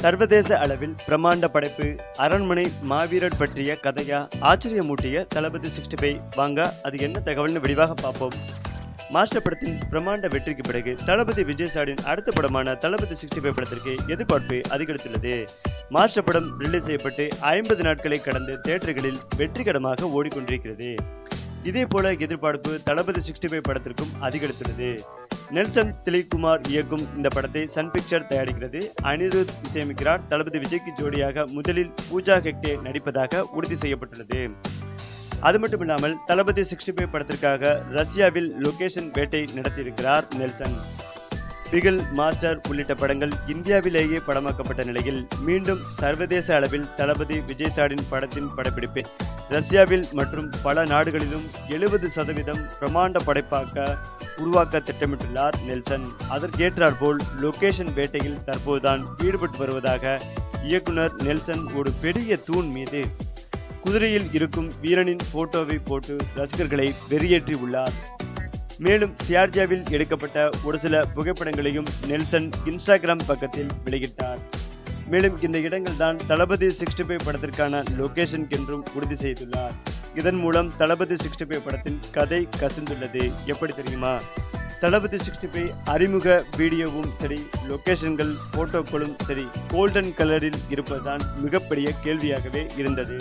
சர்வதேச அளவில் பிரமாண்ட படைப்பு அரண்மனை மாவீரர் பற்றிய கதையா ஆச்சரியமூட்டிய தளபதி சிக்ஸ்டி ஃபைவ் வாங்க அது என்ன தகவல்னு விரிவாக பார்ப்போம் மாஸ்டர் படத்தின் பிரமாண்ட வெற்றிக்கு பிறகு தளபதி விஜய் சாடின் அடுத்த படமான தளபதி சிக்ஸ்டி ஃபைவ் படத்திற்கு எதிர்பார்ப்பு அதிகரித்துள்ளது மாஸ்டர் படம் ரிலீஸ் செய்யப்பட்டு ஐம்பது நாட்களை கடந்து தியேட்டர்களில் வெற்றிகரமாக ஓடிக்கொண்டிருக்கிறது இதே போல எதிர்பார்ப்பு தளபதி சிக்ஸ்டி ஃபைவ் படத்திற்கும் அதிகரித்துள்ளது நெல்சன் திலீப்குமார் இயக்கும் இந்த படத்தை சன் பிக்சர் தயாரிக்கிறது அனிருத் இசையமைக்கிறார் தளபதி விஜய்க்கு ஜோடியாக முதலில் பூஜா ஹெக்டே நடிப்பதாக உறுதி செய்யப்பட்டுள்ளது அது மட்டும் இல்லாமல் தளபதி சிக்ஸ்டி ஃபைவ் படத்திற்காக ரஷ்யாவில் லொகேஷன் வேட்டை நடத்தியிருக்கிறார் நெல்சன் பிகில் மாஸ்டர் உள்ளிட்ட படங்கள் இந்தியாவிலேயே படமாக்கப்பட்ட நிலையில் மீண்டும் சர்வதேச அளவில் தளபதி விஜய் சாடின் படத்தின் படப்பிடிப்பு ரஷ்யாவில் மற்றும் பல நாடுகளிலும் எழுபது சதவீதம் பிரமாண்ட படைப்பாக்க உருவாக்க திட்டமிட்டுள்ளார் நெல்சன் அதற்கேற்றாற்போல் லொகேஷன் வேட்டையில் தற்போதுதான் ஈடுபட்டு வருவதாக இயக்குனர் நெல்சன் ஒரு பெரிய தூண் மீது குதிரையில் இருக்கும் வீரனின் போட்டோவை போட்டு ரசிகர்களை வெறியேற்றி உள்ளார் மேலும் சியார்ஜியாவில் எடுக்கப்பட்ட ஒரு சில புகைப்படங்களையும் நெல்சன் இன்ஸ்டாகிராம் பக்கத்தில் வெளியிட்டார் மேலும் இந்த இடங்கள் தான் தளபதி சிக்ஸ்டி ஃபைவ் படத்திற்கான லொகேஷன் என்றும் உறுதி செய்துள்ளார் இதன் மூலம் தளபதி சிக்ஸ்டி ஃபைவ் படத்தின் கதை கசிந்துள்ளது எப்படி தெரியுமா தளபதி சிக்ஸ்டி ஃபைவ் அறிமுக வீடியோவும் சரி லொகேஷன்கள் போட்டோக்களும் சரி கோல்டன் கலரில் இருப்பதுதான் மிகப்பெரிய கேள்வியாகவே இருந்தது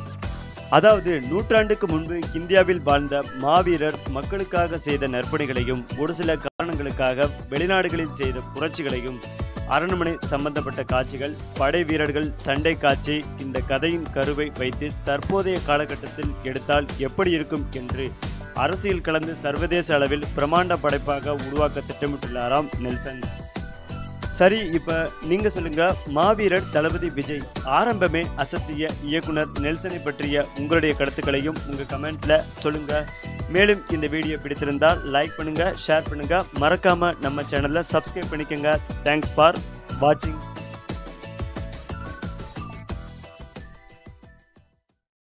அதாவது நூற்றாண்டுக்கு முன்பு இந்தியாவில் வாழ்ந்த மாவீரர் மக்களுக்காக செய்த நற்பணிகளையும் ஒரு சில காரணங்களுக்காக வெளிநாடுகளில் செய்த புரட்சிகளையும் அரண்மனை சம்பந்தப்பட்ட காட்சிகள் படை வீரர்கள் சண்டை காட்சி இந்த கதையின் கருவை வைத்து தற்போதைய காலகட்டத்தில் எடுத்தால் எப்படி இருக்கும் என்று அரசியல் கலந்து சர்வதேச அளவில் பிரமாண்ட படைப்பாக உருவாக்க திட்டமிட்டுள்ளாராம் நெல்சன் சரி இப்ப நீங்க சொல்லுங்க மாவீரர் தளபதி விஜய் ஆரம்பமே அசத்திய இயக்குனர் நெல்சனை பற்றிய உங்களுடைய கருத்துக்களையும் உங்க கமெண்ட்ல சொல்லுங்க மேலும் இந்த வீடியோ பிடித்திருந்தால் லைக் பண்ணுங்க ஷேர் பண்ணுங்க மறக்காம நம்ம சேனலை சப்ஸ்கிரைப் பண்ணிக்கோங்க தேங்க்ஸ் ஃபார் வாட்சிங்